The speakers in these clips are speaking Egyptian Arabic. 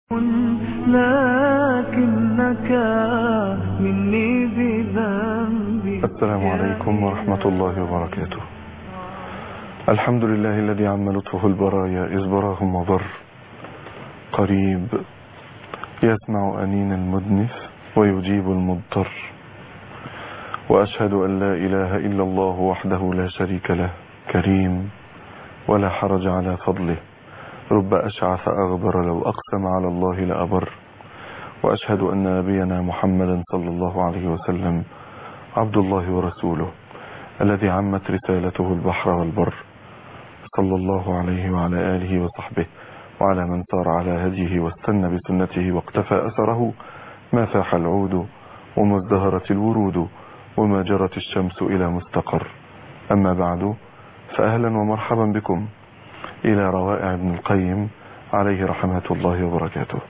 لكنك مني بذنبي السلام عليكم ورحمة الله وبركاته الحمد لله الذي عم لطفه البرايا إذ براهم وبر قريب يسمع أنين المدنف ويجيب المضطر وأشهد أن لا إله إلا الله وحده لا شريك له كريم ولا حرج على فضله رب أشعث أغبر لو أقسم على الله لأبر وأشهد أن نبينا محمدا صلى الله عليه وسلم عبد الله ورسوله الذي عمت رسالته البحر والبر صلى الله عليه وعلى آله وصحبه وعلى من سار على هديه واستنى بسنته واقتفى أثره ما فاح العود وما ازدهرت الورود وما جرت الشمس إلى مستقر أما بعد فأهلا ومرحبا بكم إلى روائع ابن القيم عليه رحمة الله وبركاته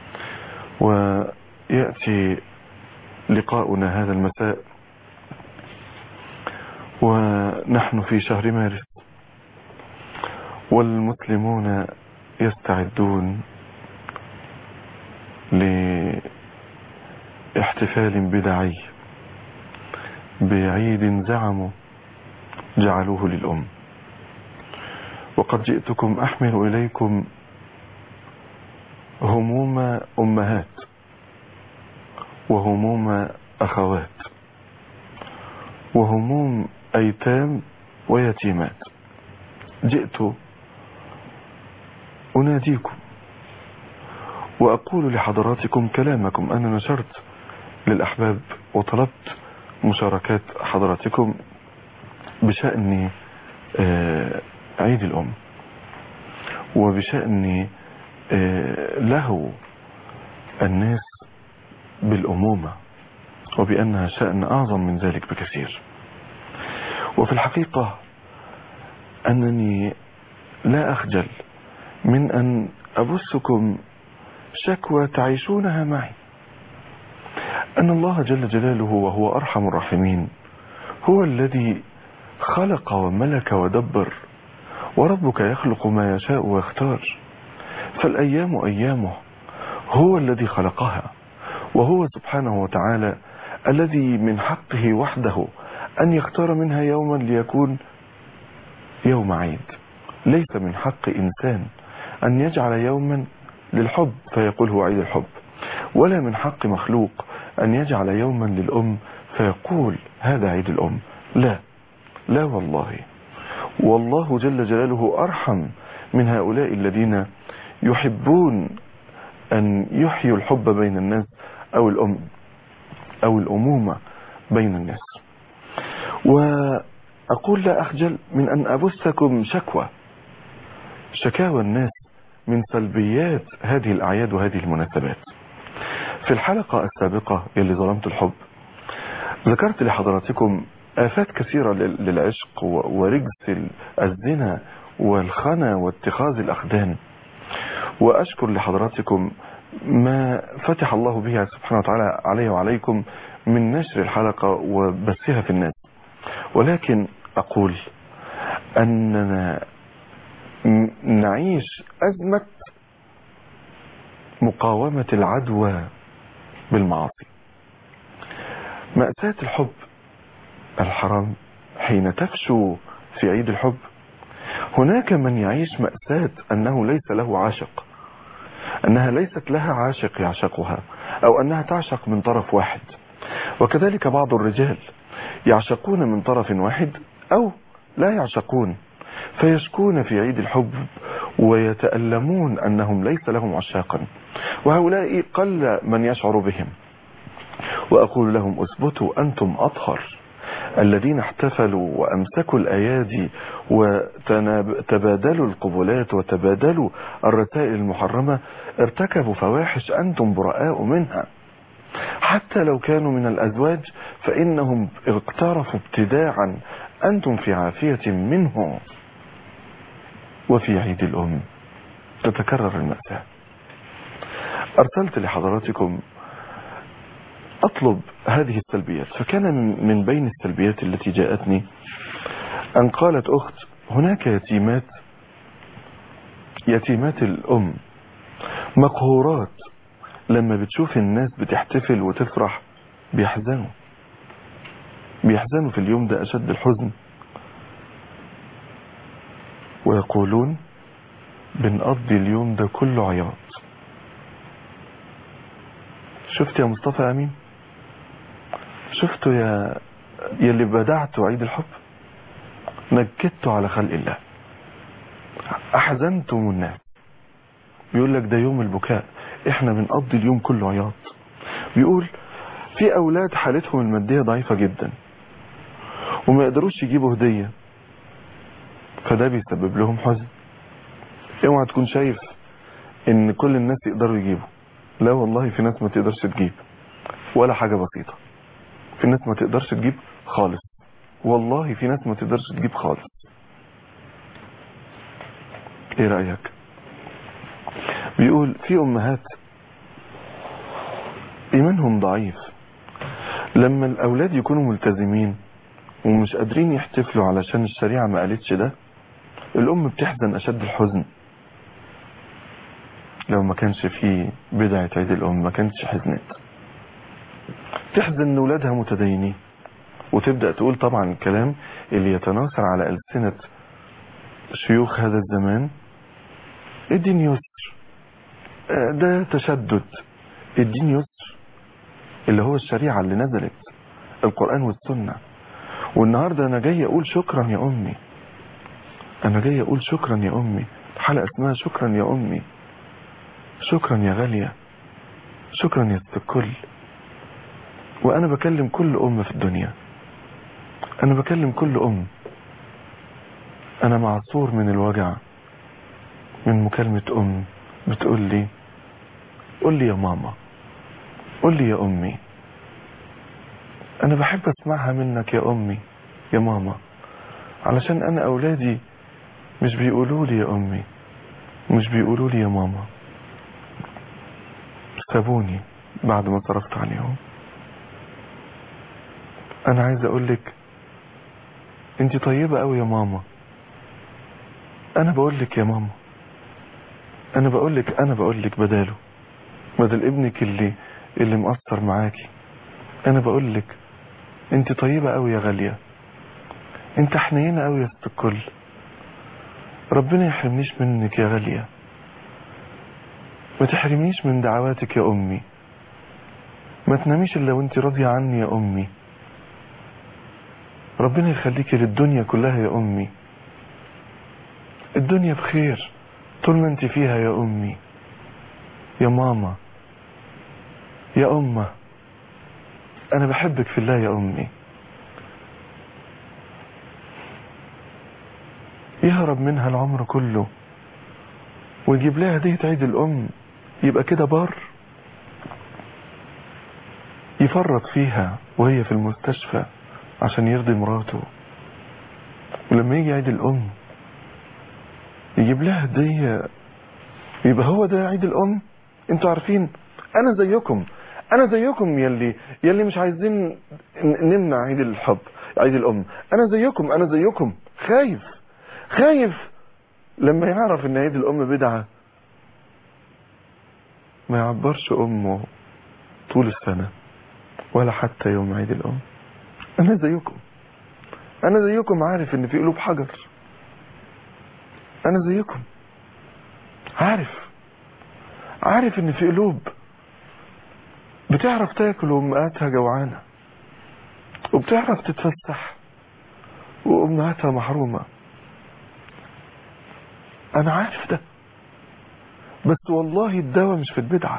ويأتي لقاؤنا هذا المساء ونحن في شهر مارس والمسلمون يستعدون لاحتفال بدعي بعيد زعموا جعلوه للأم وقد جئتكم أحمل إليكم هموم أمهات وهموم أخوات وهموم أيتام ويتيمات جئت أناديكم وأقول لحضراتكم كلامكم أنا نشرت للأحباب وطلبت مشاركات حضراتكم بشأن عيد الأم وبشأن له الناس بالأمومة وبأنها شأن أعظم من ذلك بكثير وفي الحقيقة أنني لا أخجل من أن أبثكم شكوى تعيشونها معي أن الله جل جلاله وهو أرحم الراحمين هو الذي خلق وملك ودبر وربك يخلق ما يشاء ويختار فالأيام أيامه هو الذي خلقها وهو سبحانه وتعالى الذي من حقه وحده أن يختار منها يوما ليكون يوم عيد ليس من حق إنسان أن يجعل يوما للحب فيقول هو عيد الحب ولا من حق مخلوق أن يجعل يوما للأم فيقول هذا عيد الأم لا لا والله والله جل جلاله أرحم من هؤلاء الذين يحبون أن يحيوا الحب بين الناس أو الأم أو الأمومة بين الناس وأقول لا أخجل من أن أبثكم شكوى شكاوى الناس من سلبيات هذه الأعياد وهذه المناسبات في الحلقة السابقة يلي ظلمت الحب ذكرت لحضراتكم آفات كثيرة للعشق ورجس الزنا والخنا واتخاذ الأخدان وأشكر لحضراتكم ما فتح الله به سبحانه وتعالى عليه وعليكم من نشر الحلقة وبثها في الناس ولكن أقول أننا نعيش أزمة مقاومة العدوى بالمعاصي مأساة الحب الحرام حين تفشو في عيد الحب هناك من يعيش مأساة أنه ليس له عاشق أنها ليست لها عاشق يعشقها أو أنها تعشق من طرف واحد وكذلك بعض الرجال يعشقون من طرف واحد أو لا يعشقون فيشكون في عيد الحب ويتألمون أنهم ليس لهم عشاقا وهؤلاء قل من يشعر بهم وأقول لهم أثبتوا أنتم أطهر الذين احتفلوا وأمسكوا الأيادي وتبادلوا القبلات وتبادلوا الرسائل المحرمة ارتكبوا فواحش أنتم براء منها حتى لو كانوا من الأزواج فإنهم اقترفوا ابتداعا أنتم في عافية منهم وفي عيد الأم تتكرر المأساة أرسلت لحضراتكم أطلب هذه السلبيات فكان من بين السلبيات التي جاءتني أن قالت أخت هناك يتيمات يتيمات الأم مقهورات لما بتشوف الناس بتحتفل وتفرح بيحزنوا بيحزنوا في اليوم ده أشد الحزن ويقولون بنقضي اليوم ده كله عياط شفت يا مصطفى أمين شفتوا يا يلي بدعتوا عيد الحب نكدتوا على خلق الله أحزنتم الناس بيقول لك ده يوم البكاء احنا بنقضي اليوم كله عياط بيقول في أولاد حالتهم المادية ضعيفة جدا وما يقدروش يجيبوا هدية فده بيسبب لهم حزن اوعى تكون شايف ان كل الناس يقدروا يجيبوا لا والله في ناس ما تقدرش تجيب ولا حاجة بسيطة في ناس ما تقدرش تجيب خالص والله في ناس ما تقدرش تجيب خالص ايه رأيك بيقول في امهات ايمانهم ضعيف لما الاولاد يكونوا ملتزمين ومش قادرين يحتفلوا علشان الشريعة ما قالتش ده الام بتحزن اشد الحزن لو ما كانش في بدعة عيد الام ما كانتش حزنت تحزن ان ولادها متدينين وتبدأ تقول طبعا الكلام اللي يتناثر على ألسنة شيوخ هذا الزمان الدين يسر ده تشدد الدين يسر اللي هو الشريعة اللي نزلت القرآن والسنة والنهاردة أنا جاي أقول شكرا يا أمي أنا جاي أقول شكرا يا أمي حلقة اسمها شكرا يا أمي شكرا يا غالية شكرا يا ست الكل وأنا بكلم كل أم في الدنيا أنا بكلم كل أم أنا معصور من الوجع من مكالمة أم بتقول لي قول لي يا ماما قول لي يا أمي أنا بحب أسمعها منك يا أمي يا ماما علشان أنا أولادي مش بيقولوا لي يا أمي مش بيقولوا لي يا ماما سابوني بعد ما صرفت عليهم أنا عايز أقولك أنت طيبة أوي يا ماما أنا بقولك يا ماما أنا بقولك أنا بقولك بداله بدل ابنك اللي اللي مقصر معاكي أنا بقولك أنت طيبة أوي يا غالية أنت حنينة أوي يا ست الكل ربنا يحرمنيش منك يا غالية ما تحرمنيش من دعواتك يا أمي ما تناميش إلا وانت راضية عني يا أمي ربنا يخليكي للدنيا كلها يا أمي الدنيا بخير طول ما انت فيها يا أمي يا ماما يا أمة أنا بحبك في الله يا أمي يهرب منها العمر كله ويجيب لها هدية عيد الأم يبقى كده بار يفرط فيها وهي في المستشفى عشان يرضي مراته ولما يجي عيد الأم يجيب لها هدية يبقى هو ده عيد الأم انتوا عارفين أنا زيكم أنا زيكم يلي يلي مش عايزين نمنع عيد الحب عيد الأم أنا زيكم أنا زيكم خايف خايف لما يعرف ان عيد الأم بدعة ما يعبرش أمه طول السنة ولا حتى يوم عيد الأم أنا زيكم أنا زيكم عارف إن في قلوب حجر أنا زيكم عارف عارف إن في قلوب بتعرف تاكل وأمهاتها جوعانة وبتعرف تتفسح وأمهاتها محرومة أنا عارف ده بس والله الدواء مش في البدعة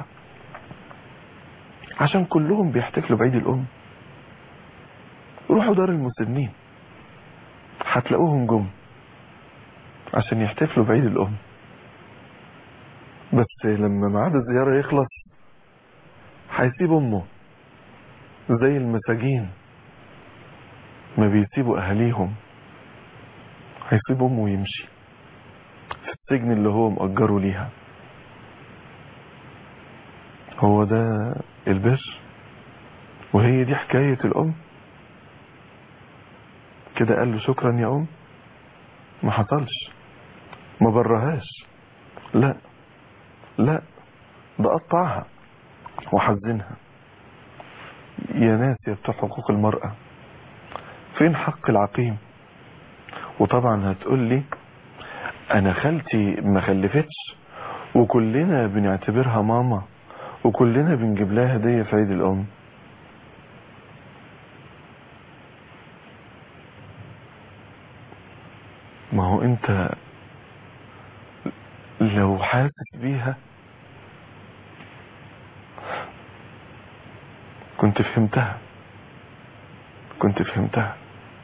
عشان كلهم بيحتفلوا بعيد الأم روحوا دار المسنين هتلاقوهم جم عشان يحتفلوا بعيد الأم بس لما ميعاد الزيارة يخلص هيسيب أمه زي المساجين ما بيسيبوا أهاليهم هيسيب أمه ويمشي في السجن اللي هو مأجره ليها هو ده البر وهي دي حكاية الأم كده قال له شكرا يا أم ما حصلش ما برهاش لا لا ده قطعها وحزنها يا ناس يا بتوع حقوق المرأة فين حق العقيم وطبعا هتقول لي انا خالتي ما خلفتش وكلنا بنعتبرها ماما وكلنا بنجيب لها هدية في عيد الام ما هو انت لو حاسس بيها كنت فهمتها كنت فهمتها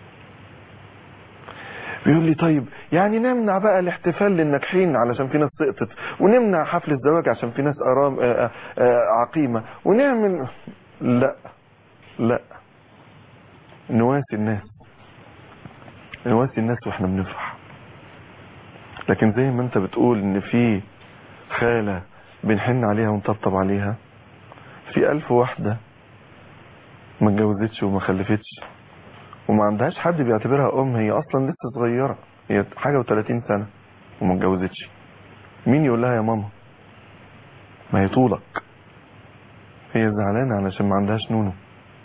بيقول لي طيب يعني نمنع بقى الاحتفال للناجحين علشان في ناس سقطت ونمنع حفل الزواج عشان في ناس أرام آآ آآ عقيمة ونعمل لا لا نواسي الناس نواسي الناس واحنا بنفرح لكن زي ما انت بتقول ان في خالة بنحن عليها ونطبطب عليها في ألف واحدة ما اتجوزتش وما خلفتش وما عندهاش حد بيعتبرها ام هي اصلا لسه صغيرة هي حاجة و30 سنة وما اتجوزتش مين يقول لها يا ماما ما هي طولك هي زعلانة علشان ما عندهاش نونو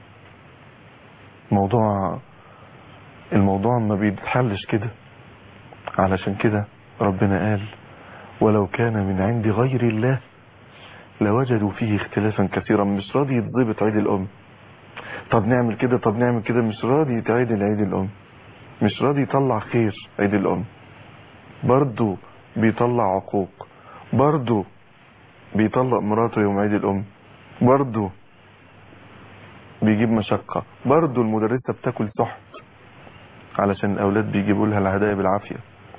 موضوع الموضوع ما بيتحلش كده علشان كده ربنا قال ولو كان من عند غير الله لوجدوا فيه اختلافا كثيرا مش راضي يتضبط عيد الام طب نعمل كده طب نعمل كده مش راضي يتعيد العيد الام مش راضي يطلع خير عيد الام برضو بيطلع عقوق برضو بيطلق مراته يوم عيد الام برضو بيجيب مشقة برضو المدرسة بتاكل سحت علشان الاولاد بيجيبوا لها الهدايا بالعافية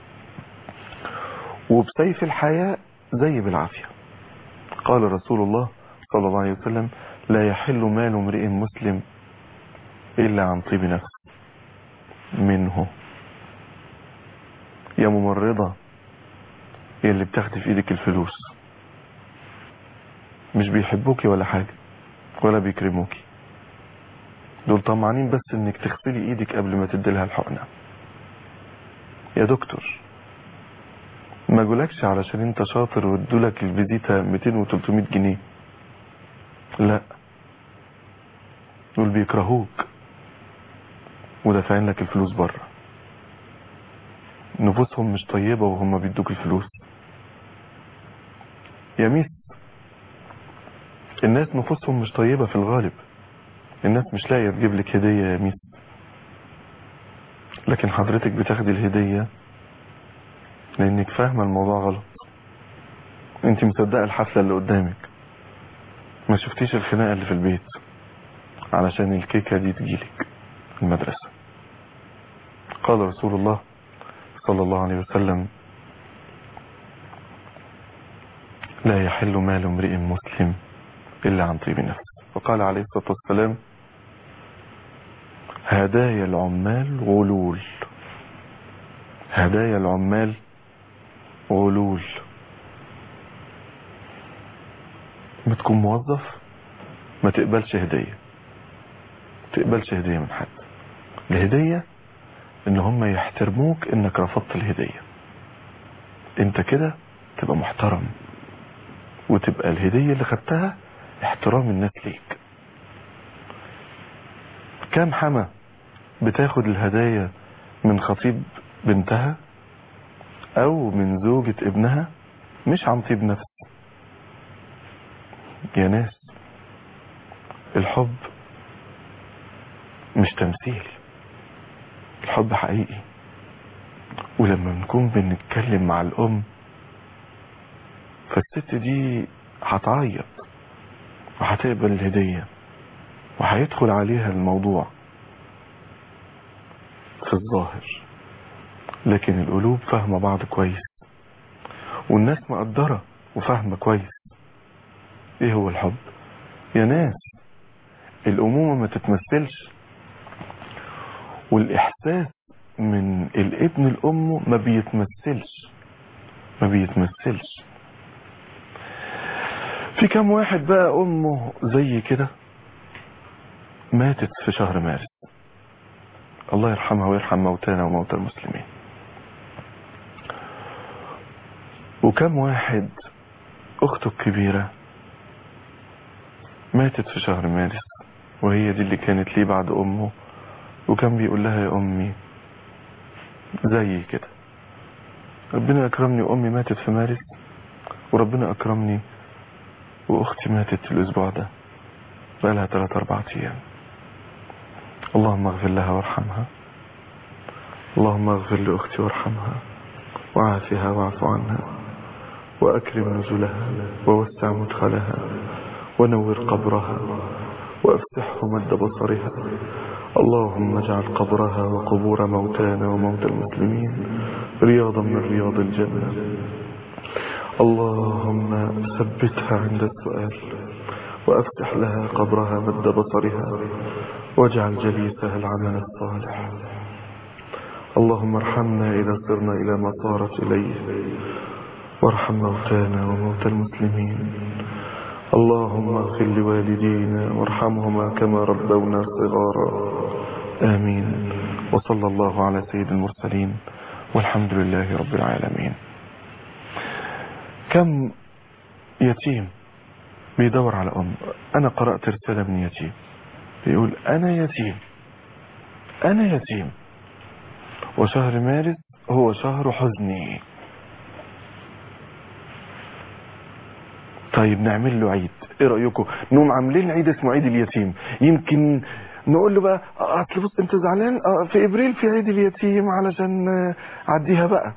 وبسيف الحياة زي بالعافية قال رسول الله صلى الله عليه وسلم لا يحل مال امرئ مسلم إلا عن طيب نفس منه يا ممرضة يا اللي بتاخدي في ايدك الفلوس مش بيحبوكي ولا حاجة ولا بيكرموكي دول طمعانين بس انك تغسلي ايدك قبل ما تديلها الحقنة يا دكتور ما جولكش علشان انت شاطر وادولك الفيزيتا 200 و 300 جنيه لا دول بيكرهوك ودافعين لك الفلوس بره نفوسهم مش طيبة وهم بيدوك الفلوس يا ميس الناس نفوسهم مش طيبة في الغالب الناس مش لاقية تجيب لك هدية يا ميس لكن حضرتك بتاخدي الهدية لانك فاهمة الموضوع غلط انت مصدقة الحفلة اللي قدامك ما شفتيش الخناقة اللي في البيت علشان الكيكة دي تجيلك المدرسة قال رسول الله صلى الله عليه وسلم لا يحل مال امرئ مسلم إلا عن طيب نفس وقال عليه الصلاة والسلام هدايا العمال غلول هدايا العمال غلول ما تكون موظف ما تقبلش هدية تقبلش هدية من حد الهدية ان هم يحترموك انك رفضت الهدية انت كده تبقى محترم وتبقى الهدية اللي خدتها احترام الناس ليك كام حما بتاخد الهدايا من خطيب بنتها او من زوجة ابنها مش عن طيب نفس يا ناس الحب مش تمثيل الحب حقيقي ولما بنكون بنتكلم مع الام فالست دي هتعيط وهتقبل الهدية وهيدخل عليها الموضوع في الظاهر لكن القلوب فاهمة بعض كويس والناس مقدرة وفاهمة كويس ايه هو الحب يا ناس الامومة ما تتمثلش والاحساس من الابن الام ما بيتمثلش ما بيتمثلش في كم واحد بقى امه زي كده ماتت في شهر مارس الله يرحمها ويرحم موتانا وموتى المسلمين وكم واحد اخته الكبيرة ماتت في شهر مارس وهي دي اللي كانت ليه بعد أمه وكان بيقول لها يا أمي زي كده ربنا أكرمني وأمي ماتت في مارس وربنا أكرمني وأختي ماتت الأسبوع ده بقالها ثلاثة أربعة أيام اللهم اغفر لها وارحمها اللهم اغفر لأختي وارحمها وعافها واعف عنها وأكرم نزلها ووسع مدخلها ونور قبرها وأفسحه مد بصرها اللهم اجعل قبرها وقبور موتانا وموتى المسلمين رياضا من رياض الجنة اللهم ثبتها عند السؤال وأفتح لها قبرها مد بصرها واجعل جليسها العمل الصالح اللهم ارحمنا إذا صرنا إلى ما صارت إليه وارحم موتانا وموتى المسلمين اللهم اغفر لوالدينا وارحمهما كما ربونا صغارا آمين وصلى الله على سيد المرسلين والحمد لله رب العالمين كم يتيم بيدور على أم أنا قرأت رسالة من يتيم بيقول أنا يتيم أنا يتيم وشهر مارس هو شهر حزني طيب نعمل له عيد ايه رأيكم نقوم عاملين عيد اسمه عيد اليتيم يمكن نقول له بقى اصل بص انت زعلان اه في ابريل في عيد اليتيم علشان آه، عديها بقى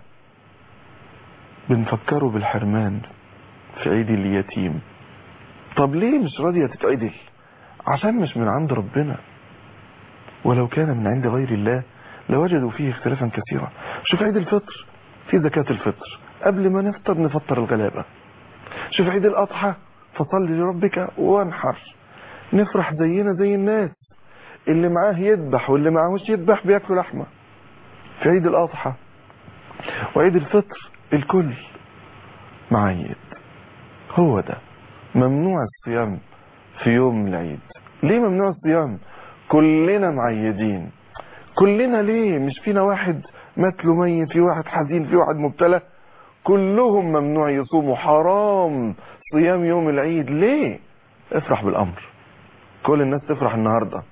بنفكره بالحرمان في عيد اليتيم طب ليه مش راضية تتعدل عشان مش من عند ربنا ولو كان من عند غير الله لوجدوا فيه اختلافا كثيرا شوف عيد الفطر في زكاة الفطر قبل ما نفطر نفطر الغلابة شوف عيد الأضحى فصل لربك وانحر نفرح زينا زي الناس اللي معاه يذبح واللي معاهوش يذبح بياكلوا لحمة في عيد الأضحى وعيد الفطر الكل معيد هو ده ممنوع الصيام في يوم العيد ليه ممنوع الصيام كلنا معيدين كلنا ليه مش فينا واحد مات له ميت في واحد حزين في واحد مبتلى كلهم ممنوع يصوموا حرام صيام يوم العيد ليه افرح بالامر كل الناس تفرح النهارده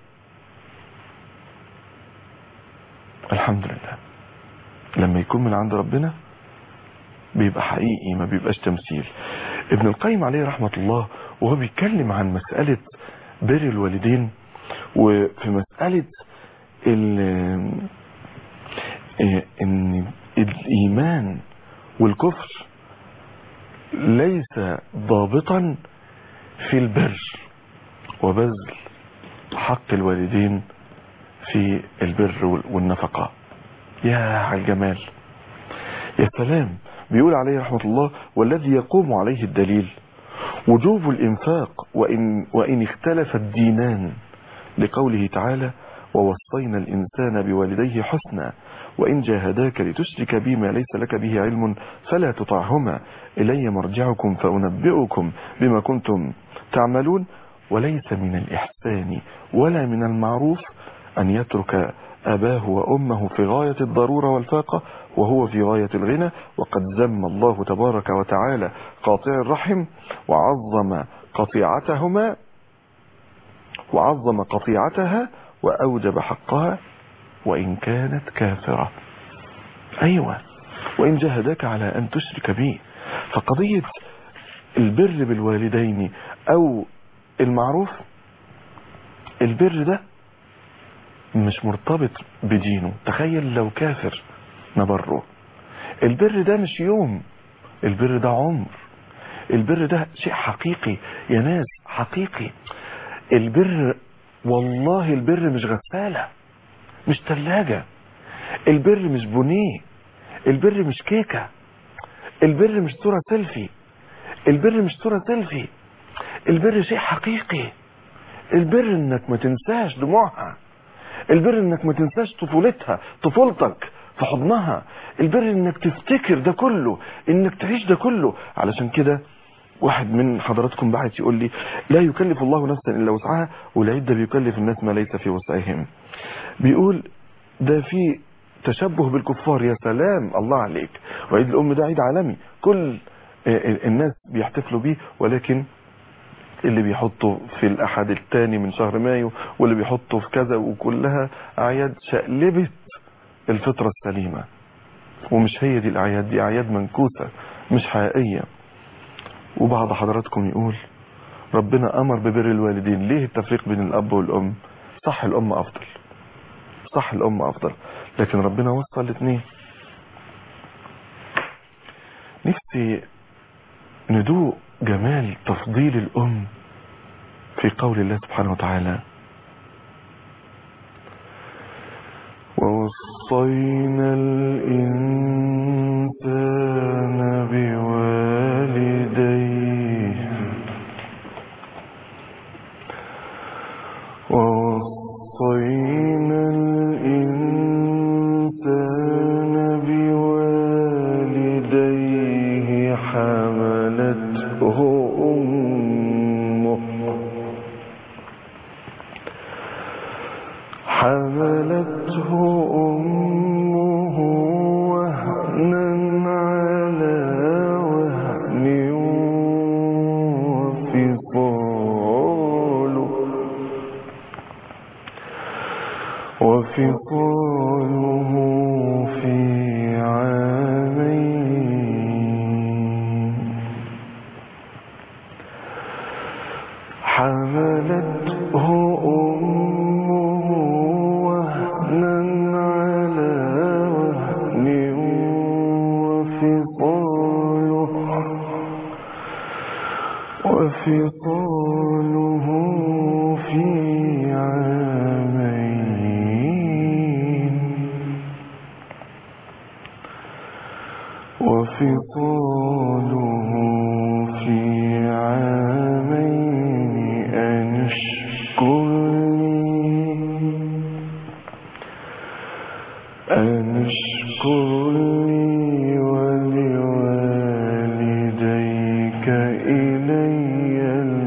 الحمد لله لما يكون من عند ربنا بيبقى حقيقي ما بيبقاش تمثيل ابن القيم عليه رحمة الله وهو بيتكلم عن مسألة بر الوالدين وفي مسألة ال- إيه ان الايمان والكفر ليس ضابطا في البر وبذل حق الوالدين في البر وال- والنفقة يا على الجمال يا سلام بيقول عليه رحمة الله والذي يقوم عليه الدليل وجوب الإنفاق وإن, وإن اختلف الدينان لقوله تعالى ووصينا الإنسان بوالديه حسنا وإن جاهداك لتشرك بي ما ليس لك به علم فلا تطعهما إلي مرجعكم فأنبئكم بما كنتم تعملون وليس من الإحسان ولا من المعروف أن يترك أباه وأمه في غاية الضرورة والفاقة وهو في غاية الغنى وقد ذم الله تبارك وتعالى قاطع الرحم وعظم قطيعتهما وعظم قطيعتها وأوجب حقها وإن كانت كافرة أيوة وإن جاهداك على أن تشرك بي فقضية البر بالوالدين أو المعروف البر ده مش مرتبط بدينه تخيل لو كافر نبره البر ده مش يوم البر ده عمر البر ده شيء حقيقي يا ناس حقيقي البر والله البر مش غسالة مش تلاجة البر مش بونيه البر مش كيكة البر مش صورة سيلفي البر مش صورة سيلفي البر شيء حقيقي البر انك ما تنساش دموعها البر انك ما تنساش طفولتها طفولتك في حضنها البر انك تفتكر ده كله انك تعيش ده كله علشان كده واحد من حضراتكم بعت يقول لي لا يكلف الله نفسا الا وسعها والعيد ده بيكلف الناس ما ليس في وسعهم بيقول ده في تشبه بالكفار يا سلام الله عليك وعيد الام ده عيد عالمي كل الناس بيحتفلوا بيه ولكن اللي بيحطه في الأحد الثاني من شهر مايو واللي بيحطه في كذا وكلها أعياد شقلبت الفطرة السليمة ومش هي دي الأعياد دي أعياد منكوسة مش حقيقية وبعض حضراتكم يقول ربنا أمر ببر الوالدين ليه التفريق بين الأب والأم صح الأم أفضل صح الأم أفضل لكن ربنا وصل الاثنين نفسي ندوق جمال تفضيل الأم في قول الله سبحانه وتعالى ووصينا الإنسان بوالديه ووصينا الإنسان بوالديه حملته أمه حملته أمه وهنا على وهن وفصاله وفصاله في عامين حملته أمه وهنا على وهن وفصاله وفصاله في عامين وفصاله في عامين أن اشكر لي أن اشكر لي ولوالديك إلي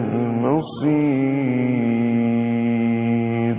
المصير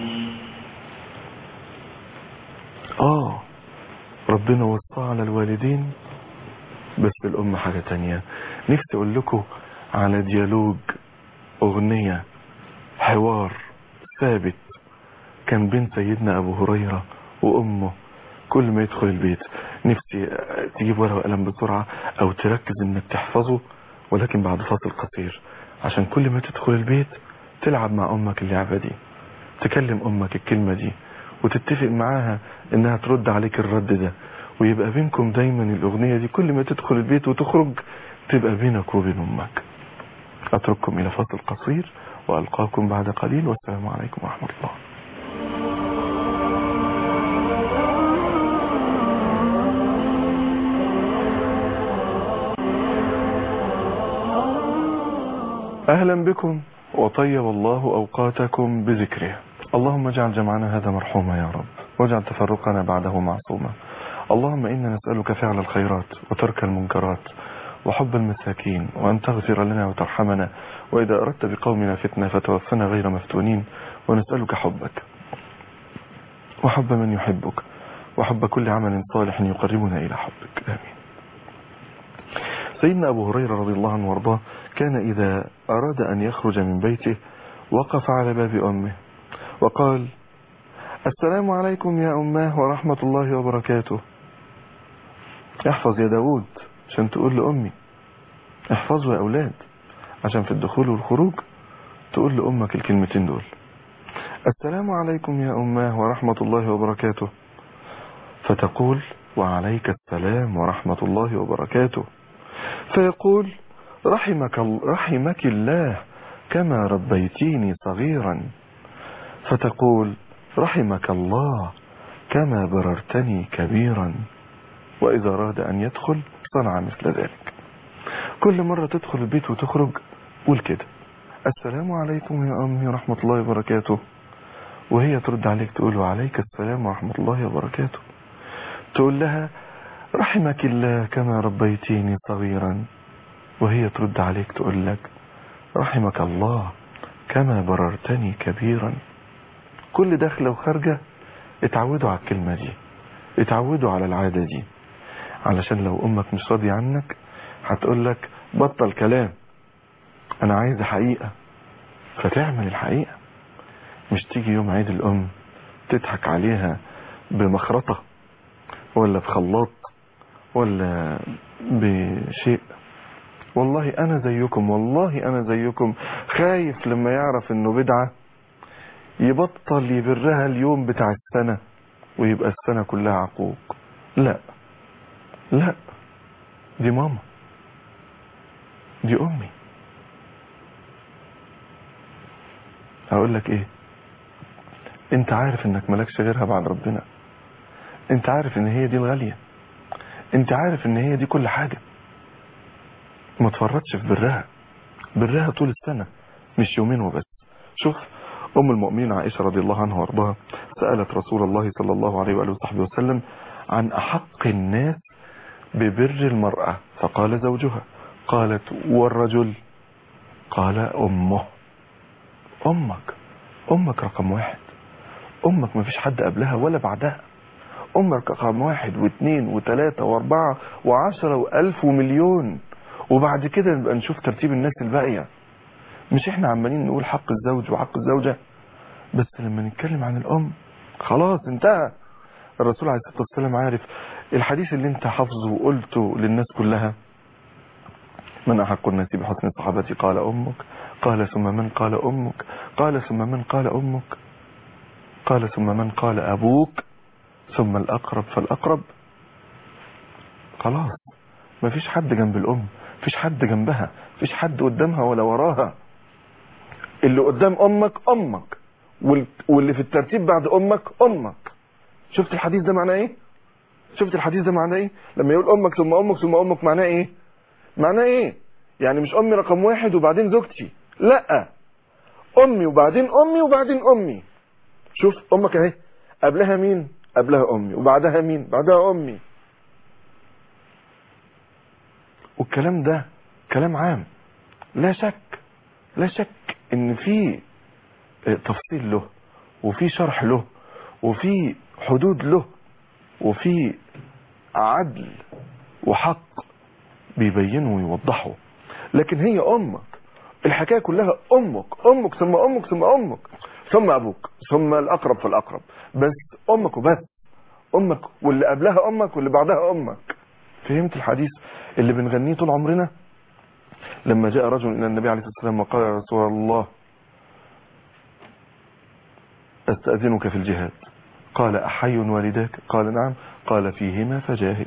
آه ربنا وصى على الوالدين بس الأم حاجة تانية نفسي أقول لكم على ديالوج أغنية حوار ثابت كان بين سيدنا أبو هريرة وأمه كل ما يدخل البيت نفسي تجيب ورقة وقلم بسرعة أو تركز إنك تحفظه ولكن بعد فاصل قصير عشان كل ما تدخل البيت تلعب مع أمك اللعبة دي تكلم أمك الكلمة دي وتتفق معاها إنها ترد عليك الرد ده ويبقى بينكم دايما الأغنية دي كل ما تدخل البيت وتخرج تبقى بينك وبين أمك أترككم إلى فاصل قصير وألقاكم بعد قليل والسلام عليكم ورحمة الله أهلا بكم وطيب الله أوقاتكم بذكره اللهم اجعل جمعنا هذا مرحوما يا رب واجعل تفرقنا بعده معصوما اللهم إنا نسألك فعل الخيرات وترك المنكرات وحب المساكين وأن تغفر لنا وترحمنا وإذا أردت بقومنا فتنة فتوفنا غير مفتونين ونسألك حبك وحب من يحبك وحب كل عمل صالح يقربنا إلى حبك آمين سيدنا أبو هريرة رضي الله عنه وارضاه كان إذا أراد أن يخرج من بيته وقف على باب أمه وقال السلام عليكم يا أماه ورحمة الله وبركاته احفظ يا داود عشان تقول لأمي احفظوا يا أولاد عشان في الدخول والخروج تقول لأمك الكلمتين دول السلام عليكم يا أماه ورحمة الله وبركاته فتقول وعليك السلام ورحمة الله وبركاته فيقول رحمك, رحمك الله كما ربيتيني صغيرا فتقول رحمك الله كما بررتني كبيرا وإذا أراد أن يدخل صنع مثل ذلك كل مرة تدخل البيت وتخرج قول كده السلام عليكم يا أمي ورحمة الله وبركاته وهي ترد عليك تقول وعليك السلام ورحمة الله وبركاته تقول لها رحمك الله كما ربيتيني صغيرا وهي ترد عليك تقول لك رحمك الله كما بررتني كبيرا كل داخله وخارجة اتعودوا على الكلمة دي اتعودوا على العادة دي علشان لو امك مش راضية عنك هتقول لك بطل كلام انا عايز حقيقة فتعمل الحقيقة مش تيجي يوم عيد الام تضحك عليها بمخرطة ولا بخلاط ولا بشيء والله انا زيكم والله انا زيكم خايف لما يعرف انه بدعة يبطل يبرها اليوم بتاع السنة ويبقى السنة كلها عقوق لا لا دي ماما دي امي هقول لك ايه انت عارف انك مالكش غيرها بعد ربنا انت عارف ان هي دي الغالية انت عارف ان هي دي كل حاجة ما تفرطش في برها برها طول السنة مش يومين وبس شوف ام المؤمنين عائشة رضي الله عنها وارضاها سألت رسول الله صلى الله عليه وآله وصحبه وسلم عن احق الناس ببر المرأة فقال زوجها قالت والرجل قال امه امك امك رقم واحد امك ما فيش حد قبلها ولا بعدها امك رقم واحد واثنين وثلاثة واربعة وعشرة والف ومليون وبعد كده نبقى نشوف ترتيب الناس الباقية مش احنا عمالين نقول حق الزوج وحق الزوجة بس لما نتكلم عن الام خلاص انتهى الرسول عليه الصلاة والسلام عارف الحديث اللي انت حافظه وقلته للناس كلها من أحق الناس بحسن صحابتي قال أمك قال ثم من قال أمك قال ثم من قال أمك قال ثم من قال أبوك ثم الأقرب فالأقرب خلاص ما فيش حد جنب الأم فيش حد جنبها فيش حد قدامها ولا وراها اللي قدام أمك أمك وال- واللي في الترتيب بعد أمك أمك شفت الحديث ده معناه إيه شفت الحديث ده معناه إيه لما يقول أمك ثم أمك ثم أمك معناه إيه معناه إيه يعني مش أمي رقم واحد وبعدين زوجتي لا أمي وبعدين أمي وبعدين أمي شوف أمك أهي قبلها مين قبلها أمي وبعدها مين بعدها أمي والكلام ده كلام عام لا شك لا شك ان في تفصيل له وفي شرح له وفي حدود له وفي عدل وحق بيبينه ويوضحه لكن هي امك الحكايه كلها امك امك ثم امك ثم امك ثم ابوك ثم الاقرب فالاقرب بس امك وبس امك واللي قبلها امك واللي بعدها امك فهمت الحديث اللي بنغنيه طول عمرنا لما جاء رجل الى النبي عليه الصلاه والسلام وقال يا رسول الله استاذنك في الجهاد قال احي والداك قال نعم قال فيهما فجاهد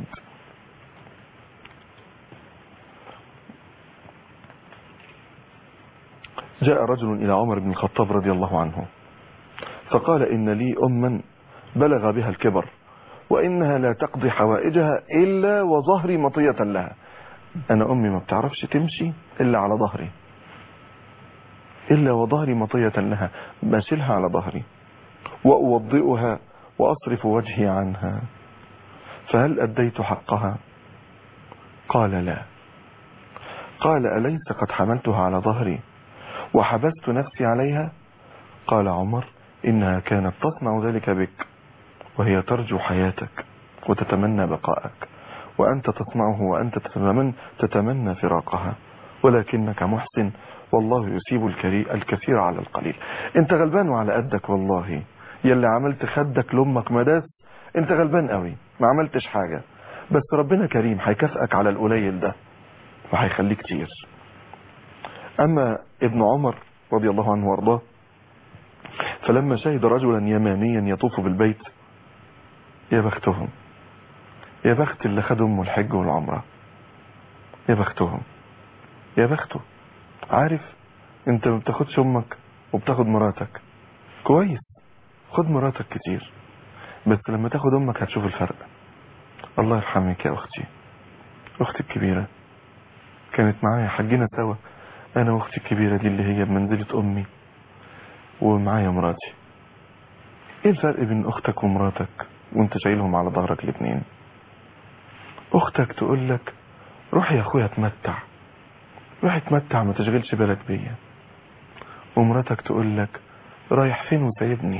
جاء رجل إلى عمر بن الخطاب رضي الله عنه فقال إن لي أما بلغ بها الكبر وإنها لا تقضي حوائجها إلا وظهري مطية لها أنا أمي ما بتعرفش تمشي إلا على ظهري إلا وظهري مطية لها بشيلها على ظهري وأوضئها وأصرف وجهي عنها فهل أديت حقها قال لا قال أليس قد حملتها على ظهري وحبست نفسي عليها قال عمر إنها كانت تصنع ذلك بك وهي ترجو حياتك وتتمنى بقاءك وأنت تصنعه وأنت تتمنى, تتمنى فراقها ولكنك محسن والله يسيب الكري- الكثير على القليل انت غلبان وعلى قدك والله يلي عملت خدك لأمك مداس انت غلبان قوي ما عملتش حاجة بس ربنا كريم هيكافئك على القليل ده وهيخليك كتير أما ابن عمر رضي الله عنه وارضاه فلما شهد رجلا يمانيا يطوف بالبيت يا بختهم يا بخت اللي خد امه الحج والعمرة يا بختهم يا بخته عارف انت ما بتاخدش امك وبتاخد مراتك كويس خد مراتك كتير بس لما تاخد امك هتشوف الفرق الله يرحمك يا اختي اختي الكبيرة كانت معايا حجنا سوا انا واختي الكبيرة دي اللي هي بمنزلة امي ومعايا مراتي ايه الفرق بين اختك ومراتك وانت شايلهم على ظهرك الاتنين اختك تقول لك روح يا اخويا اتمتع روح اتمتع ما تشغلش بالك بيا ومراتك تقول لك رايح فين وسايبني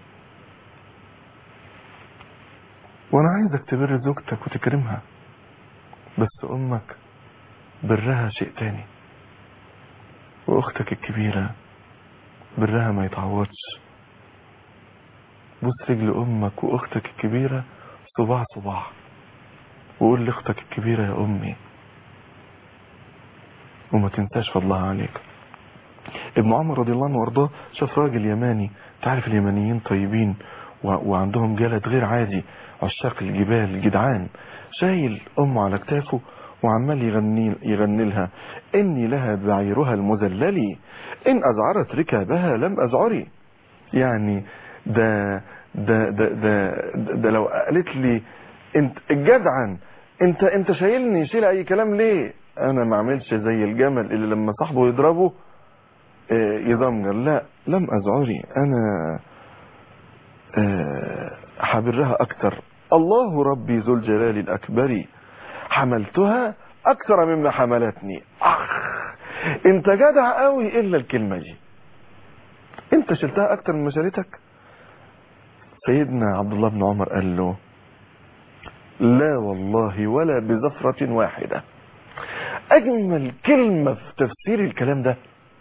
وانا عايزك تبر زوجتك وتكرمها بس امك برها شيء تاني واختك الكبيرة برها ما يتعوضش بص رجل امك واختك الكبيرة صباع صباع وقول لاختك الكبيرة يا امي وما تنساش فضلها عليك ابن عمر رضي الله عنه وارضاه شاف راجل يماني تعرف اليمانيين طيبين و... وعندهم جلد غير عادي عشاق الجبال جدعان شايل امه على كتافه وعمال يغني يغني لها اني لها بعيرها المذلل ان ازعرت ركابها لم ازعري يعني ده ده ده ده, ده, ده لو قالت لي انت جدعا انت انت شايلني شيل اي كلام ليه انا ما اعملش زي الجمل اللي لما صاحبه يضربه اه يضمر لا لم ازعري انا اه حبرها اكتر الله ربي ذو الجلال الاكبر حملتها اكثر مما حملتني اخ انت جدع قوي الا الكلمة دي انت شلتها اكتر من شالتك سيدنا عبد الله بن عمر قال له لا والله ولا بزفرة واحدة اجمل كلمة في تفسير الكلام ده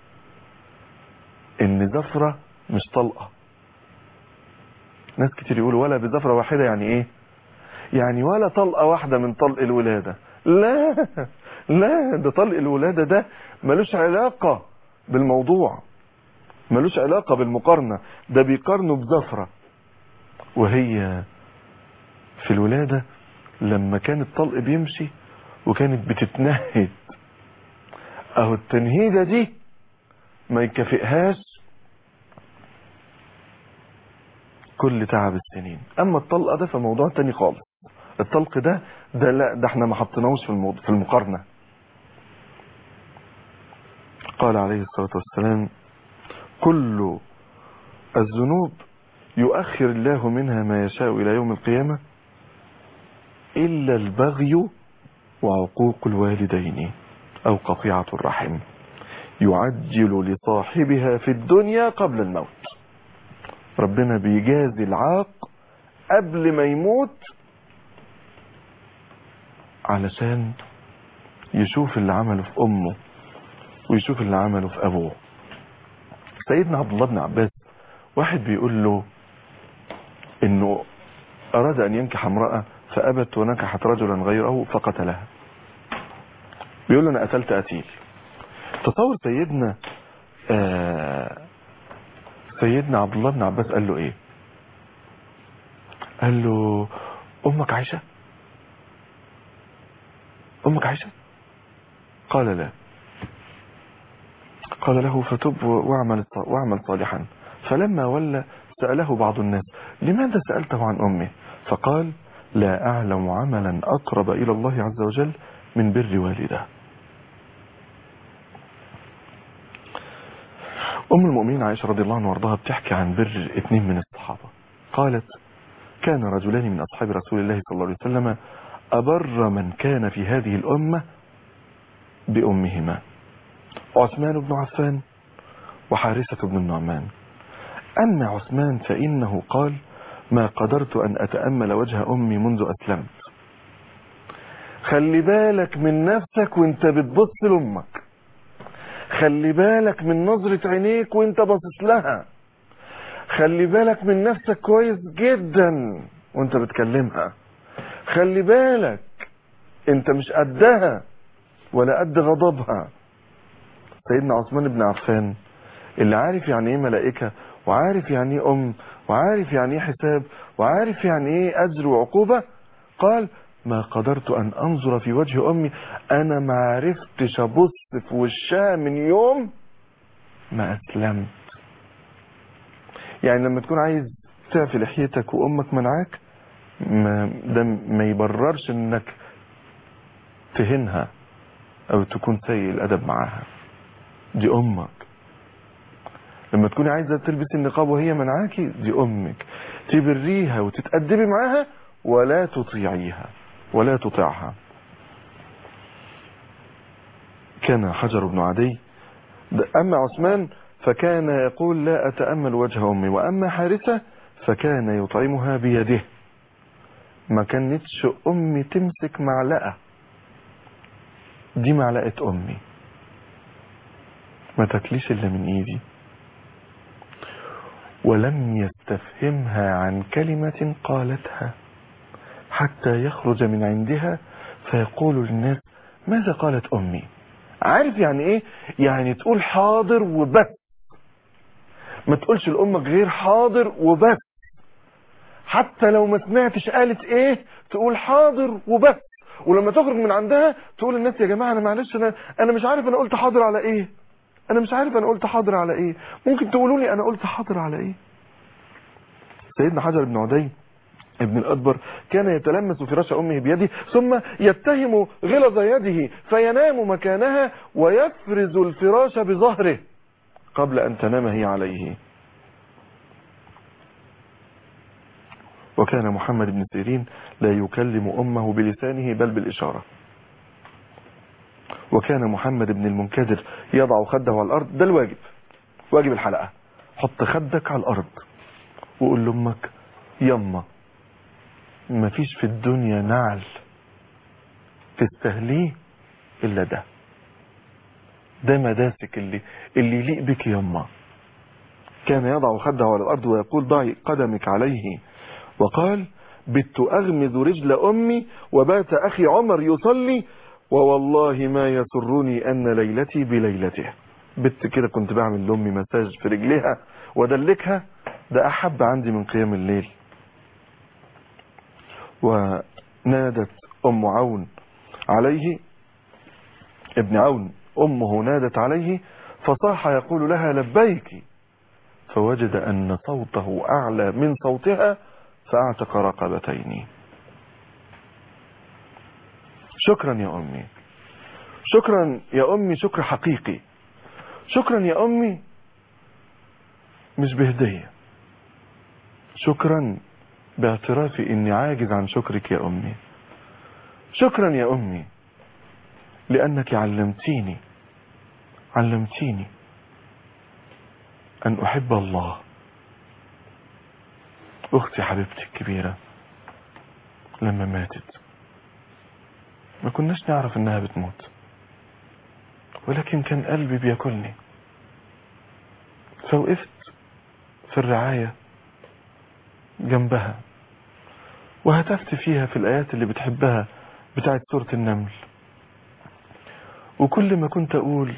ان زفرة مش طلقة ناس كتير يقولوا ولا بزفرة واحدة يعني ايه يعني ولا طلقة واحدة من طلق الولادة لا لا ده طلق الولادة ده ملوش علاقة بالموضوع ملوش علاقة بالمقارنة ده بيقارنوا بزفرة وهي في الولادة لما كان الطلق بيمشي وكانت بتتنهد اهو التنهيدة دي ما يكافئهاش كل تعب السنين اما الطلقة ده فموضوع تاني خالص الطلق ده ده لا ده احنا ما حطيناهوش في الموضوع في المقارنة قال عليه الصلاة والسلام كل الذنوب يؤخر الله منها ما يشاء إلى يوم القيامة إلا البغي وعقوق الوالدين أو قطيعة الرحم يعجل لصاحبها في الدنيا قبل الموت ربنا بيجازي العاق قبل ما يموت علشان يشوف اللي عمله في أمه ويشوف اللي عمله في أبوه سيدنا عبد الله بن عباس واحد بيقول له انه اراد ان ينكح امرأة فابت ونكحت رجلا غيره فقتلها بيقول له انا قتلت قتيل تصور سيدنا آه سيدنا عبد الله بن عباس قال له ايه قال له امك عايشة امك عايشة قال لا قال له فتب واعمل واعمل صالحا فلما ولى سأله بعض الناس لماذا سألته عن أمه فقال لا أعلم عملا أقرب إلى الله عز وجل من بر والده أم المؤمنين عائشة رضي الله عنها وارضاها بتحكي عن بر اثنين من الصحابة قالت كان رجلان من أصحاب رسول الله صلى الله عليه وسلم أبر من كان في هذه الأمة بأمهما عثمان بن عفان وحارثة بن النعمان أما عثمان فإنه قال ما قدرت أن أتأمل وجه أمي منذ أسلمت خلي بالك من نفسك وانت بتبص لأمك خلي بالك من نظرة عينيك وانت باصص لها خلي بالك من نفسك كويس جدا وانت بتكلمها خلي بالك انت مش قدها ولا قد غضبها سيدنا عثمان بن عفان اللي عارف يعني ايه ملائكة وعارف يعني ايه ام وعارف يعني ايه حساب وعارف يعني ايه اجر وعقوبة قال ما قدرت ان انظر في وجه امي انا ما عرفتش ابص في وشها من يوم ما اسلمت يعني لما تكون عايز تعفي لحيتك وامك منعاك ما ده ما يبررش انك تهنها او تكون سيء الادب معاها دي امك لما تكوني عايزة تلبسي النقاب وهي منعاكي دي امك تبريها وتتأدبي معاها ولا تطيعيها ولا تطيعها كان حجر بن عدي اما عثمان فكان يقول لا اتأمل وجه امي واما حارثة فكان يطعمها بيده ما كانتش امي تمسك معلقة دي معلقة امي ما تاكليش الا من ايدي ولم يستفهمها عن كلمة قالتها حتى يخرج من عندها فيقول للناس ماذا قالت امي عارف يعني ايه يعني تقول حاضر وبس ما تقولش لامك غير حاضر وبس حتى لو ما سمعتش قالت ايه تقول حاضر وبس ولما تخرج من عندها تقول للناس يا جماعه انا معلش انا انا مش عارف انا قلت حاضر على ايه انا مش عارف انا قلت حاضر على ايه ممكن تقولوا لي انا قلت حاضر على ايه سيدنا حجر بن عدي ابن الأكبر كان يتلمس فراش أمه بيده ثم يتهم غلظ يده فينام مكانها ويفرز الفراش بظهره قبل أن تنام هي عليه وكان محمد بن سيرين لا يكلم أمه بلسانه بل بالإشارة وكان محمد بن المنكدر يضع خده على الأرض ده الواجب واجب الحلقة حط خدك على الأرض وقول لأمك يما مفيش في الدنيا نعل تستهليه إلا ده ده مداسك اللي اللي يليق بك يما كان يضع خده على الأرض ويقول ضعي قدمك عليه وقال بت أغمز رجل أمي وبات أخي عمر يصلي ووالله ما يسرني أن ليلتي بليلته بت كده كنت بعمل لأمي مساج في رجليها ودلكها ده أحب عندي من قيام الليل ونادت أم عون عليه ابن عون أمه نادت عليه فصاح يقول لها لبيك فوجد أن صوته أعلى من صوتها فأعتق رقبتين شكرا يا أمي شكرا يا أمي شكر حقيقي شكرا يا أمي مش بهدية شكرا باعترافي اني عاجز عن شكرك يا امي شكرا يا امي لانك علمتيني علمتيني ان احب الله اختي حبيبتي الكبيرة لما ماتت ما كناش نعرف انها بتموت ولكن كان قلبي بياكلني فوقفت في الرعاية جنبها وهتفت فيها في الآيات اللي بتحبها بتاعت سورة النمل وكل ما كنت أقول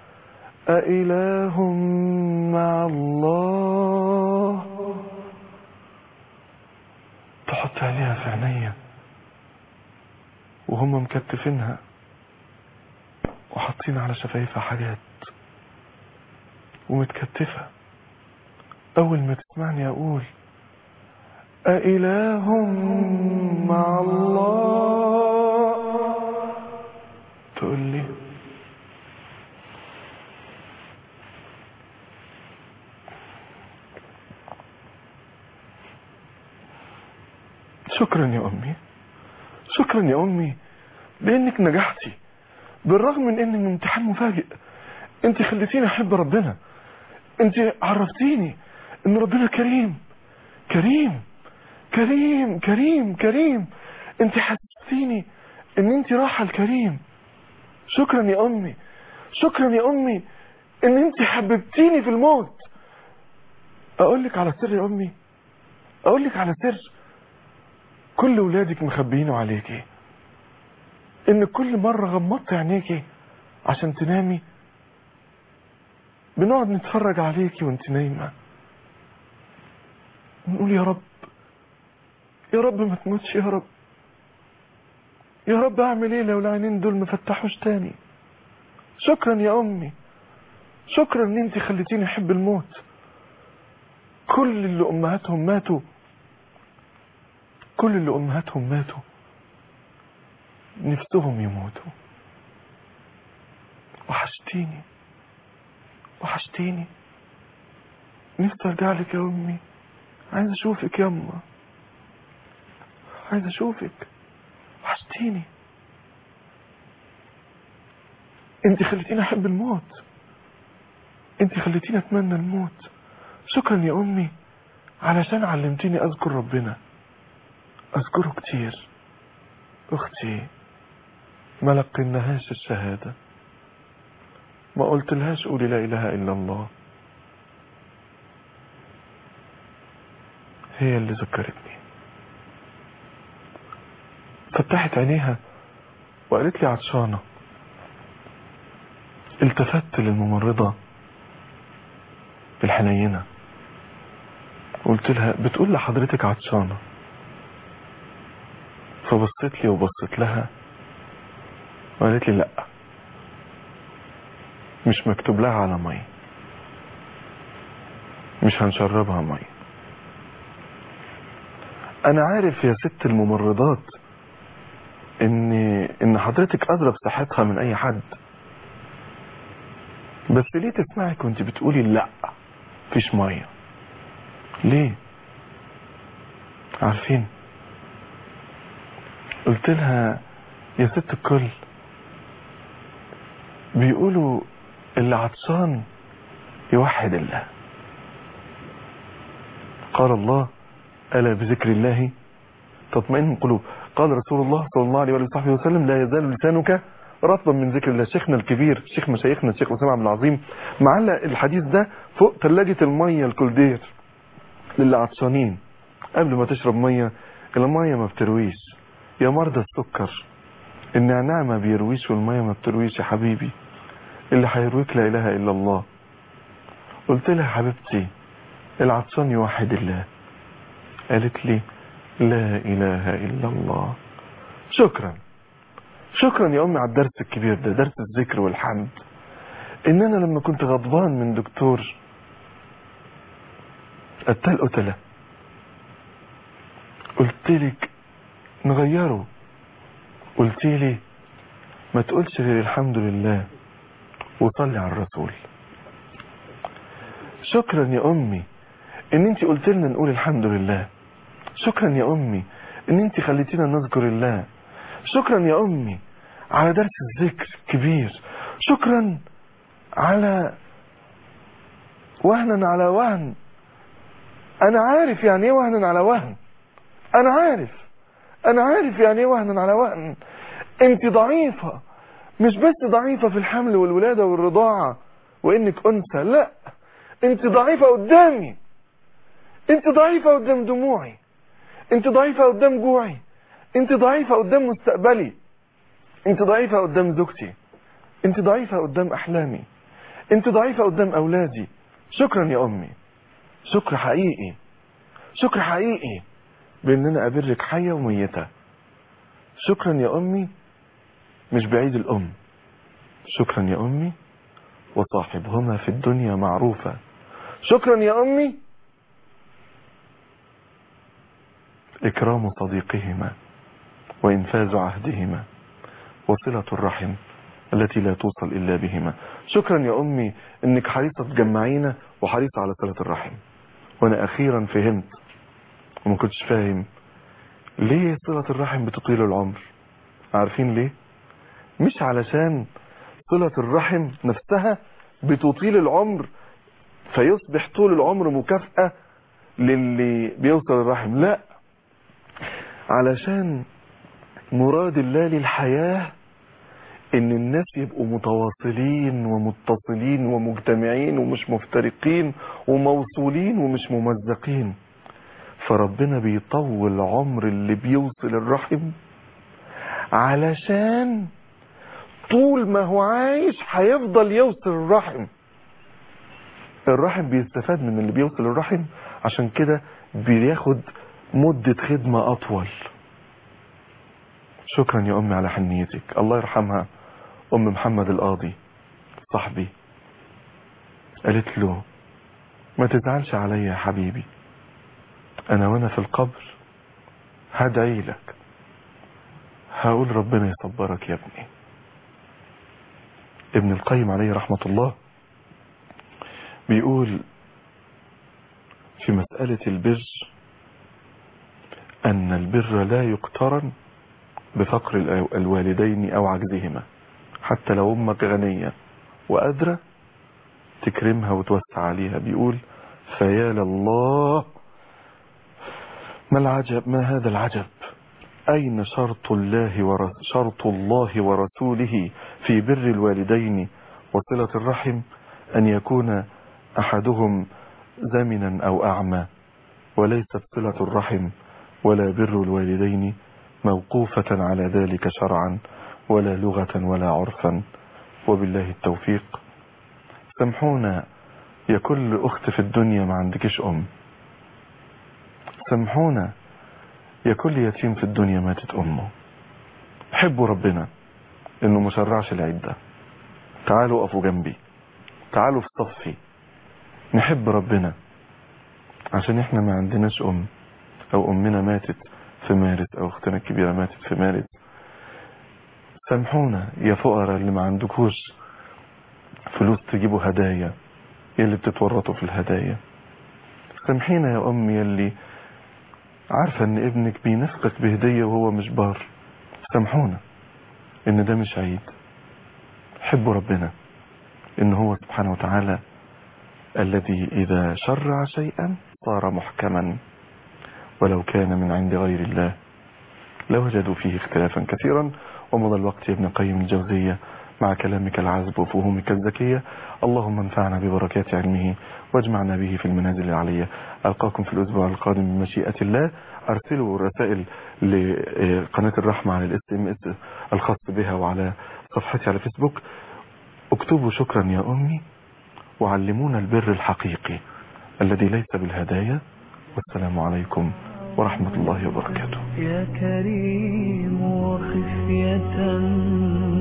أإله مع الله تحط عليها في عينيا وهم مكتفينها وحاطين على شفايفها حاجات ومتكتفة أول ما تسمعني أقول أإله مع الله تقول لي شكرا يا أمي شكرا يا أمي بأنك نجحتي بالرغم من أن الامتحان مفاجئ أنت خليتيني أحب ربنا أنت عرفتيني أن ربنا كريم كريم كريم كريم كريم أنت حسستيني أن أنت راحة الكريم شكرا يا أمي شكرا يا أمي أن أنت حببتيني في الموت أقول لك على سر يا أمي أقول لك على سر كل ولادك مخبيينه عليكي ان كل مرة غمضت عينيكي عشان تنامي بنقعد نتفرج عليكي وانت نايمة ونقول يا رب يا رب ما تموتش يا رب يا رب اعمل ايه لو العينين دول ما فتحوش تاني شكرا يا امي شكرا ان انت خليتيني احب الموت كل اللي امهاتهم ماتوا كل اللي امهاتهم ماتوا نفسهم يموتوا وحشتيني وحشتيني نفسي ارجع لك يا امي عايز اشوفك يا اما عايز اشوفك وحشتيني انت خليتيني احب الموت انت خليتيني اتمنى الموت شكرا يا امي علشان علمتيني اذكر ربنا اذكره كتير اختي ما لقيناهاش الشهادة ما قلت لهاش قولي لا اله الا الله هي اللي ذكرتني فتحت عينيها وقالت لي عطشانة التفت للممرضة الحنينة قلت لها بتقول لحضرتك عطشانة فبصت لي وبصت لها وقالت لي لا مش مكتوب لها على مي مش هنشربها مي انا عارف يا ست الممرضات ان ان حضرتك ادرى بصحتها من اي حد بس ليه تسمعك وانت بتقولي لا مفيش ميه ليه عارفين قلت لها يا ست الكل بيقولوا اللي عطشان يوحد الله قال الله ألا بذكر الله تطمئن القلوب قال رسول الله صلى الله عليه وصحبه وسلم لا يزال لسانك رطبا من ذكر الله شيخنا الكبير شيخ مشايخنا الشيخ أسامة عبد العظيم معلق الحديث ده فوق ثلاجة المية الكولدير للي عطشانين قبل ما تشرب مية المية ما بترويش يا مرضى السكر النعناع ما بيرويش والمية ما بترويش يا حبيبي اللي هيرويك لا إله إلا الله قلت لها حبيبتي العطشان يوحد الله قالت لي لا إله إلا الله شكرا شكرا يا أمي على الدرس الكبير ده درس الذكر والحمد إن أنا لما كنت غضبان من دكتور قتل قتلة قلت لك نغيره قلت لي ما تقولش غير الحمد لله وصلي على الرسول شكرا يا أمي ان انت قلت لنا نقول الحمد لله شكرا يا امي ان انت خليتينا نذكر الله شكرا يا امي على درس الذكر كبير شكرا على وهنا على وهن انا عارف يعني ايه وهنا على وهن انا عارف انا عارف يعني ايه وهنا على وهن انت ضعيفة مش بس ضعيفة في الحمل والولادة والرضاعة وانك انثى لا انت ضعيفة قدامي انت ضعيفة قدام دموعي انت ضعيفة قدام جوعي انت ضعيفة قدام مستقبلي انت ضعيفة قدام زوجتي انت ضعيفة قدام احلامي انت ضعيفة قدام اولادي شكرا يا امي شكر حقيقي شكر حقيقي بان انا ابرك حية وميتة شكرا يا امي مش بعيد الام شكرا يا امي وصاحبهما في الدنيا معروفة شكرا يا امي إكرام صديقهما وإنفاذ عهدهما وصلة الرحم التي لا توصل إلا بهما شكرا يا أمي أنك حريصة تجمعينا وحريصة على صلة الرحم وأنا أخيرا فهمت وما كنتش فاهم ليه صلة الرحم بتطيل العمر عارفين ليه مش علشان صلة الرحم نفسها بتطيل العمر فيصبح طول العمر مكافأة للي بيوصل الرحم لا علشان مراد الله للحياة ان الناس يبقوا متواصلين ومتصلين ومجتمعين ومش مفترقين وموصولين ومش ممزقين فربنا بيطول عمر اللي بيوصل الرحم علشان طول ما هو عايش هيفضل يوصل الرحم الرحم بيستفاد من اللي بيوصل الرحم عشان كده بياخد مدة خدمة أطول شكرا يا أمي على حنيتك الله يرحمها أم محمد القاضي صاحبي قالت له ما تزعلش عليا يا حبيبي أنا وأنا في القبر هدعي لك هقول ربنا يصبرك يا ابني ابن القيم عليه رحمة الله بيقول في مسألة البر أن البر لا يقترن بفقر الوالدين أو عجزهما حتى لو أمك غنية وقادرة تكرمها وتوسع عليها بيقول فيا لله ما العجب ما هذا العجب أين شرط الله ورس شرط الله ورسوله في بر الوالدين وصلة الرحم أن يكون أحدهم زمنا أو أعمى وليست صلة الرحم ولا بر الوالدين موقوفة على ذلك شرعا ولا لغة ولا عرفا وبالله التوفيق سامحونا يا كل أخت في الدنيا ما عندكش أم سامحونا يا كل يتيم في الدنيا ماتت أمه حبوا ربنا إنه مشرعش العيد ده تعالوا وقفوا جنبي تعالوا في صفي نحب ربنا عشان احنا ما عندناش أم أو أمنا ماتت في مارس أو أختنا الكبيرة ماتت في مارس سامحونا يا فقراء اللي ما عندكوش فلوس تجيبوا هدايا يلي بتتورطوا في الهدايا سامحينا يا أمي يلي عارفة ان ابنك بينفقك بهدية وهو مش بار سامحونا ان ده مش عيد حبوا ربنا ان هو سبحانه وتعالى الذي اذا شرع شيئا صار محكما ولو كان من عند غير الله لوجدوا فيه اختلافا كثيرا ومضى الوقت يا ابن قيم الجوزية مع كلامك العذب وفهومك الذكية اللهم انفعنا ببركات علمه واجمعنا به في المنازل العلية ألقاكم في الأسبوع القادم بمشيئة الله أرسلوا رسائل لقناة الرحمة على الاس ام اس الخاص بها وعلى صفحتي على فيسبوك اكتبوا شكرا يا أمي وعلمونا البر الحقيقي الذي ليس بالهدايا والسلام عليكم ورحمة الله وبركاته يا كريم وخفية